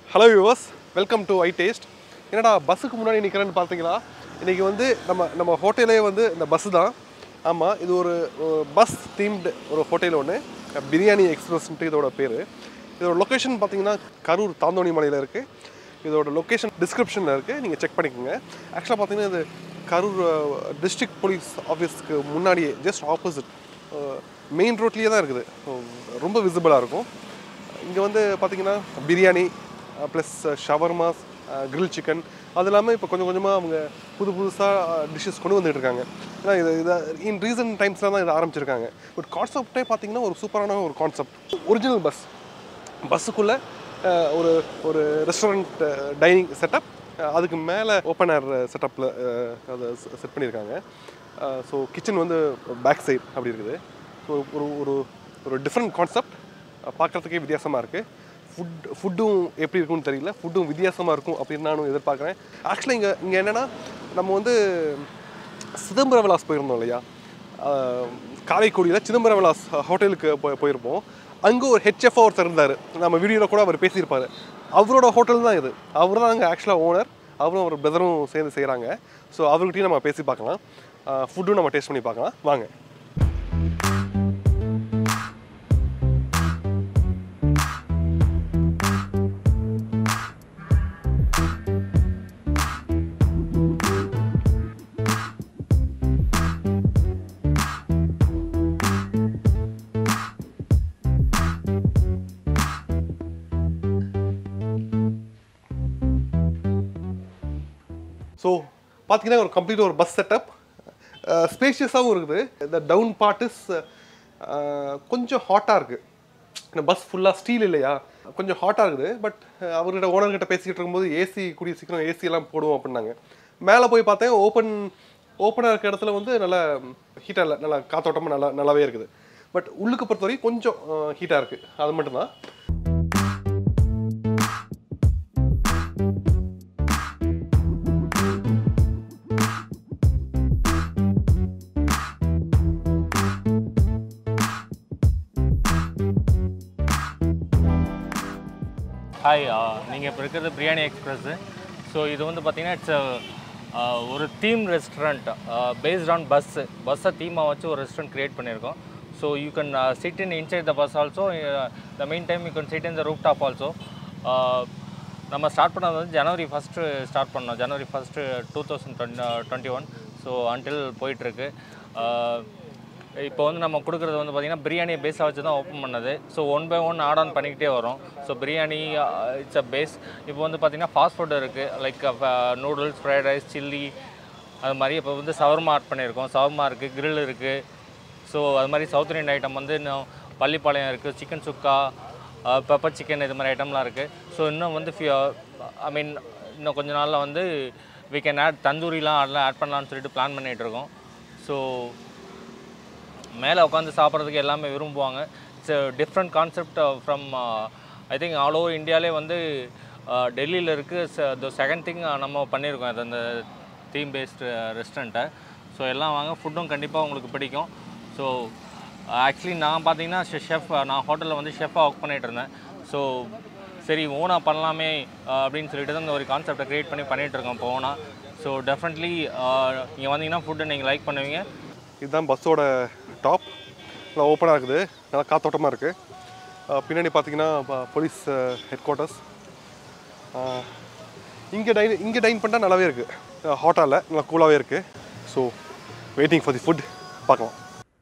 Hello viewers welcome to I taste என்னடா பஸ்ஸுக்கு முன்னாடி நிற்கிறேன்னு பார்த்தீங்களா இன்றைக்கி வந்து நம்ம நம்ம ஹோட்டலே வந்து இந்த பஸ்ஸு தான் ஆமாம் இது ஒரு பஸ் தீம்டு ஒரு ஹோட்டல் ஒன்று பிரியாணி எக்ஸ்பிரஸ்ன்ட்டு இதோட பேர் இதோட லொக்கேஷன் பார்த்தீங்கன்னா கரூர் தாந்தோணி மலையில் இருக்குது இதோட லொக்கேஷன் டிஸ்கிரிப்ஷனில் இருக்குது நீங்கள் செக் பண்ணிக்கோங்க ஆக்சுவலாக பார்த்தீங்கன்னா இது கரூர் டிஸ்ட்ரிக்ட் போலீஸ் ஆஃபீஸ்க்கு முன்னாடியே ஜஸ்ட் ஆப்போசிட் மெயின் ரோட்லேயே தான் இருக்குது ரொம்ப விசிபிளாக இருக்கும் இங்கே வந்து பார்த்தீங்கன்னா biryani plus shawarmas grill chicken அது இல்லாமல் இப்போ கொஞ்சம் கொஞ்சமாக அவங்க புது புதுசாக டிஷ்ஷஸ் கொண்டு வந்துட்டு இருக்காங்க ஏன்னா இது இதை இன் ரீசன்ட் டைம்ஸில் தான் இதை ஆரம்பிச்சிருக்காங்க பட் கான்செப்டே பார்த்தீங்கன்னா ஒரு சூப்பரான ஒரு கான்செப்ட் ஒரிஜினல் பஸ் பஸ்ஸுக்குள்ளே ஒரு ஒரு ரெஸ்டாரண்ட் டைனிங் செட்டப் அதுக்கு மேலே ஓப்பன் ஏர் செட்டப்பில் அதை செட் பண்ணியிருக்காங்க ஸோ கிச்சன் வந்து பேக் சைடு அப்படி இருக்குது ஸோ ஒரு ஒரு ஒரு டிஃப்ரெண்ட் கான்செப்ட் பார்க்குறதுக்கே வித்தியாசமாக இருக்குது ஃபுட் ஃபுட்டும் எப்படி இருக்கும்னு தெரியல ஃபுட்டும் வித்தியாசமாக இருக்கும் அப்படின்னு நானும் எதிர்பார்க்குறேன் ஆக்சுவலாக இங்கே இங்கே என்னென்னா நம்ம வந்து சிதம்பர விலாஸ் போயிருந்தோம் இல்லையா காரைக்குடியில் சிதம்பர விலாஸ் ஹோட்டலுக்கு போய் போயிருப்போம் அங்கே ஒரு ஹெச்எஃப்ஓ ஒருத்தர் இருந்தார் நம்ம வீடியோவில் கூட அவர் பேசியிருப்பார் அவரோட ஹோட்டல் தான் இது அவர் தான் அங்கே ஆக்சுவலாக ஓனர் அவரும் ஒரு பிரதரும் சேர்ந்து செய்கிறாங்க ஸோ அவர்கிட்டையும் நம்ம பேசி பார்க்கலாம் ஃபுட்டும் நம்ம டேஸ்ட் பண்ணி பார்க்கலாம் வாங்க ஸோ பார்த்தீங்கன்னா ஒரு கம்ப்ளீட் ஒரு பஸ் செட்டப் ஸ்பேஷியஸாகவும் இருக்குது இந்த டவுன் பார்ட் இஸ் கொஞ்சம் ஹாட்டாக இருக்குது இந்த பஸ் ஃபுல்லாக ஸ்டீல் இல்லையா கொஞ்சம் ஹாட்டாக இருக்குது பட் அவர்கிட்ட ஓனர்கிட்ட பேசிக்கிட்டு இருக்கும்போது ஏசி கூடிய சீக்கிரம் ஏசி எல்லாம் போடுவோம் அப்படின்னாங்க மேலே போய் பார்த்தேன் ஓப்பன் ஓப்பனாக இருக்க இடத்துல வந்து நல்லா ஹீட்டாக இல்லை நல்லா காத்தோட்டமாக நல்லா நல்லாவே இருக்குது பட் உள்ளுக்கு பொறுத்தவரைக்கும் கொஞ்சம் ஹீட்டாக இருக்குது அது மட்டும்தான் ஹாய் நீங்கள் இப்போ இருக்கிறது பிரியாணி எக்ஸ்பிரஸ்ஸு ஸோ இது வந்து பார்த்தீங்கன்னா இட்ஸ் ஒரு theme restaurant based on bus பஸ்ஸை தீமாக வச்சு ஒரு ரெஸ்டாரண்ட் க்ரியேட் பண்ணியிருக்கோம் so you can sit in inside the bus also the main time you can sit in the roof top also நம்ம ஸ்டார்ட் பண்ணது வந்து ஜனவரி ஃபஸ்ட்டு ஸ்டார்ட் பண்ணோம் January first two thousand twenty twenty one so until போயிட்டுருக்கு இப்போ வந்து நம்ம கொடுக்குறது வந்து பார்த்திங்கன்னா பிரியாணியை பேஸாக வச்சு தான் ஓப்பன் பண்ணது so one by one add on பண்ணிக்கிட்டே வரும் so biryani it's a base இப்போ வந்து பார்த்திங்கன்னா ஃபாஸ்ட் ஃபுட் இருக்குது like noodles fried rice chilli அது மாதிரி இப்போ வந்து சவர்மா ஆட் பண்ணியிருக்கோம் சவர்மா இருக்குது கிரில் இருக்குது ஸோ அது மாதிரி சவுத் இந்தியன் ஐட்டம் வந்து இன்னும் பள்ளிப்பாளையம் இருக்குது சிக்கன் சுக்கா பெப்பர் சிக்கன் இது மாதிரி ஐட்டம்லாம் இருக்குது ஸோ இன்னும் வந்து ஐ மீன் இன்னும் கொஞ்ச நாளில் வந்து வி கேன் ஆட் தந்தூரிலாம் அதெல்லாம் ஆட் பண்ணலான்னு சொல்லிட்டு பிளான் பண்ணிகிட்டு இருக்கோம் ஸோ மேலே உட்காந்து சாப்பிட்றதுக்கு எல்லாமே விரும்புவாங்க it's different concept from I think all over இந்தியாவிலே வந்து டெல்லியில் இருக்குது செகண்ட் திங் நம்ம பண்ணியிருக்கோம் அது அந்த தீம் பேஸ்டு ரெஸ்டாரண்ட்டை ஸோ எல்லாம் வாங்க ஃபுட்டும் கண்டிப்பாக உங்களுக்கு பிடிக்கும் ஸோ ஆக்சுவலி நான் பார்த்தீங்கன்னா ஷெஃப் நான் ஹோட்டலில் வந்து ஷெஃபாக ஒர்க் பண்ணிகிட்டு இருந்தேன் ஸோ சரி ஓனாக பண்ணலாமே அப்படின்னு சொல்லிட்டு தான் இந்த ஒரு கான்செப்டை க்ரியேட் பண்ணி பண்ணிகிட்டு இருக்கோம் இப்போ ஓனா ஸோ டெஃபினெட்லி நீங்கள் வந்தீங்கன்னா ஃபுட்டை நீங்கள் லைக் பண்ணுவீங்க இதுதான் பஸ்ஸோட டாப் நல்லா ஓப்பனாக இருக்குது நல்லா காத்தோட்டமாக இருக்குது பின்னாடி பார்த்தீங்கன்னா போலீஸ் ஹெட் குவார்ட்டர்ஸ் இங்கே டைன் இங்கே டைன் பண்ணால் நல்லாவே இருக்குது ஹாட்டாக இல்லை நல்லா கூலாகவே இருக்குது so waiting for the food பார்க்கலாம்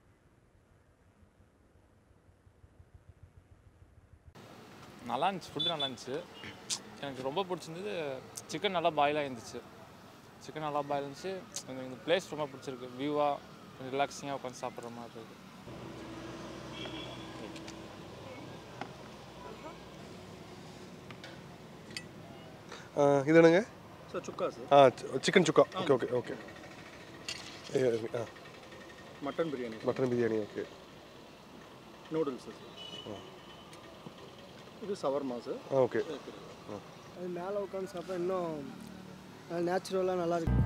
நல்லா இருந்துச்சு ஃபுட்டு நல்லா இருந்துச்சு எனக்கு ரொம்ப பிடிச்சிருந்தது சிக்கன் நல்லா பாயிலாக இருந்துச்சு சிக்கன் நல்லா பாயில் இருந்துச்சு எனக்கு இந்த பிளேஸ் ரொம்ப பிடிச்சிருக்கு வியூவாக கொஞ்சம் ரிலாக்ஸிங்காக உட்காந்து சாப்பிட்ற மாதிரி இருக்குது இது என்னங்க சார் சுக்கா சார் ஆ chicken sukka okay okay okay ஆ mutton biryani mutton biryani okay noodles sir இது சவர்மா சார் ஆ ஓகே அது மேலே உட்காந்து சாப்பிட்டா இன்னும் நேச்சுரலாக நல்லா இருக்கு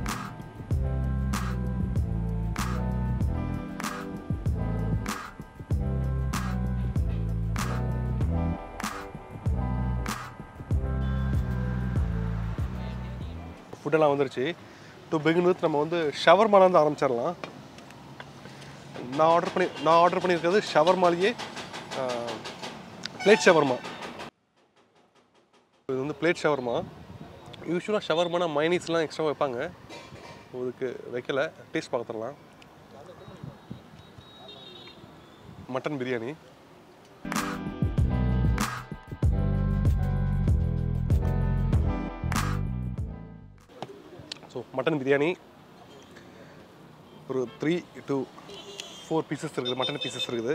ஃபுட்டெல்லாம் வந்துருச்சு டு பிகின் வித் நம்ம வந்து ஷவர்மாலேருந்து ஆரம்பிச்சிடலாம் நான் ஆர்டர் பண்ணி நான் ஆர்டர் பண்ணியிருக்கிறது ஷவர்மாலேயே பிளேட் ஷவர்மா இது வந்து பிளேட் ஷவர்மா யூஸ்வலாக ஷவர்மானா மைனீஸ்லாம் எக்ஸ்ட்ரா வைப்பாங்க இதுக்கு வைக்கல டேஸ்ட் பார்த்துடலாம் mutton biryani so mutton biryani ஒரு த்ரீ டு ஃபோர் பீசஸ் இருக்குது மட்டன் பீசஸ் இருக்குது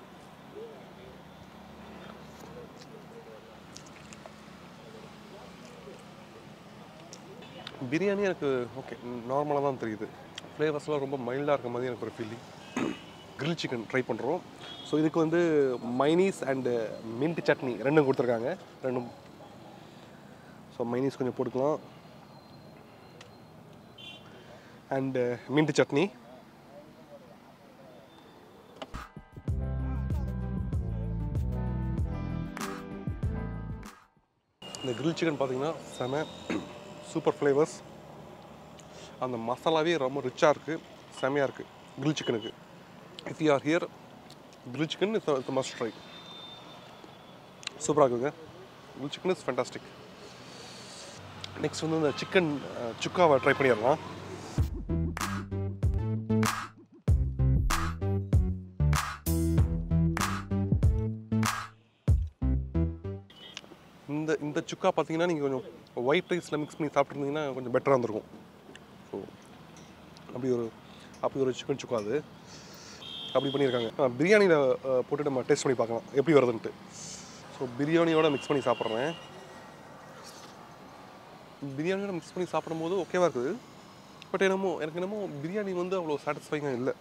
பிரியாணி எனக்கு ஓகே நார்மலாக தான் தெரியுது ஃப்ளேவர்ஸ்லாம் ரொம்ப மைல்டாக இருக்க மாதிரி எனக்கு ஒரு ஃபீலிங் கிரில் சிக்கன் ட்ரை பண்ணுறோம் ஸோ இதுக்கு வந்து மைனீஸ் அண்டு மின்ட் சட்னி ரெண்டும் கொடுத்துருக்காங்க ரெண்டும் ஸோ மைனீஸ் கொஞ்சம் போட்டுக்கலாம் அண்டு மின்ட் சட்னி இந்த கிரில் சிக்கன் பார்த்தீங்கன்னா செம சூப்பர் ஃப்ளேவர்ஸ் அந்த மசாலாவே ரொம்ப ரிச்சாக இருக்குது செமையாக இருக்குது கிரில் சிக்கனுக்கு if you are here grill chicken is must try சூப்பராக இருக்குங்க grill chicken is fantastic next வந்து இந்த சிக்கன் சுக்காவை ட்ரை பண்ணிடலாம் இந்த இந்த சுக்கா பார்த்தீங்கன்னா நீங்கள் கொஞ்சம் ஒயிட் ரைஸில் மிக்ஸ் பண்ணி சாப்பிட்ருந்தீங்கன்னா கொஞ்சம் பெட்டராக இருந்திருக்கும் ஸோ அப்படி ஒரு அப்படி ஒரு சிக்கன் சுக்கா அது அப்படி பண்ணியிருக்காங்க பிரியாணியில் போட்டு நம்ம டேஸ்ட் பண்ணி பார்க்கலாம் எப்படி வருதுன்ட்டு ஸோ பிரியாணியோட மிக்ஸ் பண்ணி சாப்பிட்றேன் பிரியாணியோட மிக்ஸ் பண்ணி சாப்பிடும்போது ஓகேவா இருக்குது பட் என்னமோ எனக்கு என்னமோ பிரியாணி வந்து அவ்வளோ சாட்டிஸ்ஃபைங்காக இல்லை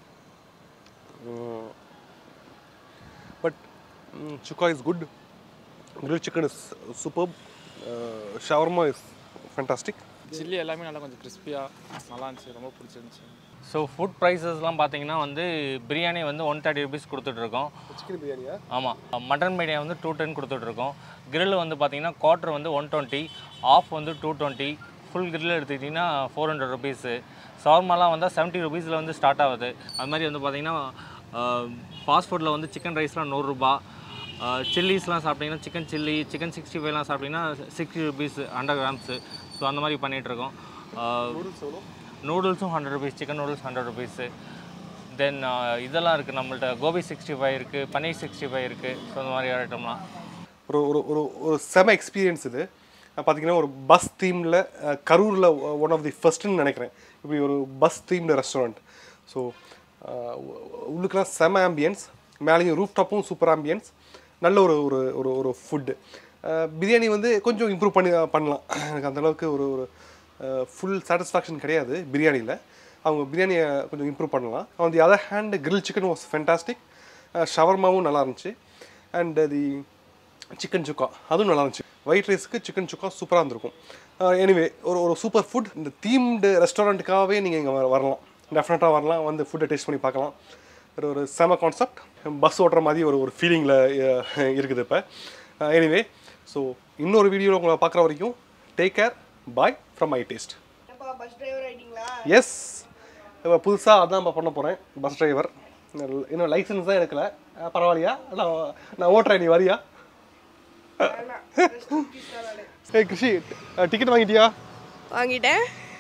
but sukka is good grill chicken is super shawarma is fantastic chilli எல்லாமே நல்லா கொஞ்சம் கிறிஸ்பியாக நல்லா இருந்துச்சு ரொம்ப பிடிச்சிருந்துச்சி ஸோ ஃபுட் ப்ரைஸஸ்லாம் பார்த்தீங்கன்னா வந்து பிரியாணி வந்து ஒன் தேர்ட்டி ருபீஸ் கொடுத்துட்ருக்கோம் சிக்கன் பிரியாணியா ஆமாம் மட்டன் பிரியாணி வந்து டூ டென் கொடுத்துட்ருக்கோம் grill வந்து பார்த்தீங்கன்னா குவார்ட்டர் வந்து ஒன் டுவெண்ட்டி ஆஃப் வந்து டூ டுவெண்ட்டி ஃபுல் grill எடுத்துக்கிட்டிங்கன்னா ஃபோர் ஹண்ட்ரட் ருபீஸு ஷவர்மாலாம் வந்தால் செவன்ட்டி ருபீஸில் வந்து ஸ்டார்ட் ஆகுது அது மாதிரி வந்து பார்த்தீங்கன்னா ஃபாஸ்ட் ஃபுட்டில் வந்து சிக்கன் ரைஸ்லாம் நூறுரூபா சில்லிஸ்லாம் சாப்பிட்டீங்கன்னா சிக்கன் சில்லி சிக்கன் சிக்ஸ்டி ஃபைவ்லாம் சாப்பிட்டீங்கன்னா sixty rupees hundred grams so அந்த மாதிரி பண்ணிகிட்ருக்கோம் நூடுல்ஸும் hundred rupees chicken noodles hundred rupees then இதெல்லாம் இருக்குது நம்மள்ட்ட கோபி சிக்ஸ்டி ஃபைவ் இருக்குது பன்னீர் சிக்ஸ்டி ஃபைவ் இருக்குது ஸோ அந்த மாதிரி ஐட்டம்லாம் ஒரு ஒரு ஒரு ஒரு செம எக்ஸ்பீரியன்ஸ் இது பார்த்தீங்கன்னா ஒரு பஸ் தீமில் கரூரில் ஒன் ஆஃப் தி ஃபர்ஸ்ட்னு நினைக்கிறேன் இப்படி ஒரு பஸ் தீம்டு ரெஸ்டாரண்ட் ஸோ உள்ளுக்கெல்லாம் செம ஆம்பியன்ஸ் மேலேயும் ரூஃப் டாப்பும் சூப்பர் ஆம்பியன்ஸ் நல்ல ஒரு ஒரு ஒரு ஒரு ஃபுட்டு பிரியாணி வந்து கொஞ்சம் இம்ப்ரூவ் பண்ணி பண்ணலாம் எனக்கு அந்த அளவுக்கு ஒரு ஒரு ஃபுல் சாட்டிஸ்ஃபேக்ஷன் கிடையாது பிரியாணியில் அவங்க பிரியாணியை கொஞ்சம் இம்ப்ரூவ் பண்ணலாம் on the other hand grill chicken was fantastic ஷவர்மாவும் நல்லா இருந்துச்சு அண்ட் தி சிக்கன் சுக்கா அதுவும் நல்லா இருந்துச்சு ஒயிட் ரைஸுக்கு சிக்கன் சுக்கா சூப்பராக இருந்திருக்கும் எனிவே ஒரு ஒரு சூப்பர் ஃபுட் இந்த தீம்டு ரெஸ்டாரண்ட்டுக்காகவே நீங்கள் இங்கே வரலாம் டெஃபினட்டாக வரலாம் வந்து ஃபுட்டை டேஸ்ட் பண்ணி பார்க்கலாம் ஒரு ஒரு செம கான்செப்ட் பஸ் ஓட்டுற மாதிரி ஒரு ஒரு ஃபீலிங்கில் இருக்குது இப்போ எனிவே ஸோ இன்னொரு வீடியோவில் உங்களை பார்க்குற வரைக்கும் take care bye from my taste என்னப்பா பஸ் டிரைவர் ஆயிட்டீங்களா எஸ் இப்போ புதுசாக அதான் இப்போ பண்ண போகிறேன் பஸ் டிரைவர் இன்னும் லைசன்ஸ் தான் எடுக்கல அஹ் பரவாயில்லையா நான் நான் ஓட்டுறேன் நீ வரியா வேணாம் Just cookies தான் நானு. ஏய் கிருஷி டிக்கெட் வாங்கிட்டியா வாங்கிட்டேன்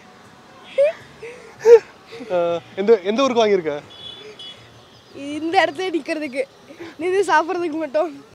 அஹ் எந்த எந்த ஊருக்கு வாங்கியிருக்க இந்த இடத்துல நிக்கிறதுக்கு நின்று சாப்பிட்றதுக்கு மட்டும்